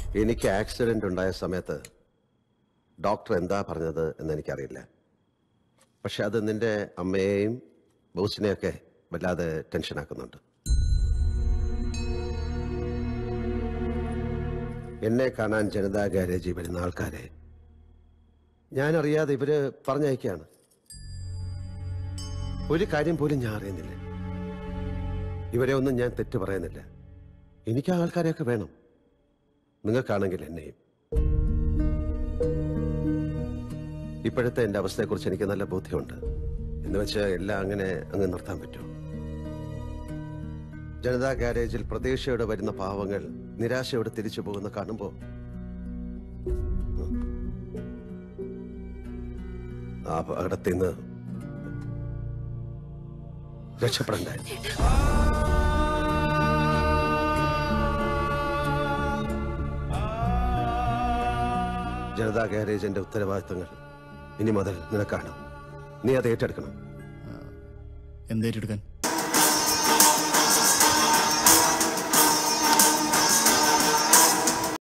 എനിക്ക് ആക്സിഡന്റ് ഉണ്ടായ സമയത്ത് ഡോക്ടർ എന്താ പറഞ്ഞത് എന്ന് എനിക്കറിയില്ല പക്ഷെ അത് നിന്റെ അമ്മയെയും ബോസിനെയൊക്കെ വല്ലാതെ ടെൻഷനാക്കുന്നുണ്ട് എന്നെ കാണാൻ ജനതാ ഗാരേജിൽ വരുന്ന ആൾക്കാരെ ഞാനറിയാതെ ഇവര് പറഞ്ഞയക്കുകയാണ് ഒരു കാര്യം പോലും ഞാൻ അറിയുന്നില്ല ഇവരെ ഒന്നും ഞാൻ തെറ്റ് പറയുന്നില്ല എനിക്ക് ആ ആൾക്കാരെയൊക്കെ വേണം നിങ്ങൾക്കാണെങ്കിൽ എന്നെയും ഇപ്പോഴത്തെ എൻ്റെ അവസ്ഥയെക്കുറിച്ച് എനിക്ക് നല്ല ബോധ്യമുണ്ട് എന്ന് വെച്ചാൽ എല്ലാം അങ്ങനെ അങ്ങ് നിർത്താൻ പറ്റുമോ ജനതാ ഗാരേജിൽ പ്രതീക്ഷയോടെ വരുന്ന പാവങ്ങൾ നിരാശയോടെ തിരിച്ചു പോകുന്ന കാണുമ്പോൾ ആ അപകടത്തിൽ നിന്ന് രക്ഷപ്പെടണ്ടേ ജനതാ ഗാരേജിന്റെ ഉത്തരവാദിത്തങ്ങൾ ഇനി മുതൽ നിനക്കാണ് നീ അത് ഏറ്റെടുക്കണം എന്തേറ്റെടുക്കാൻ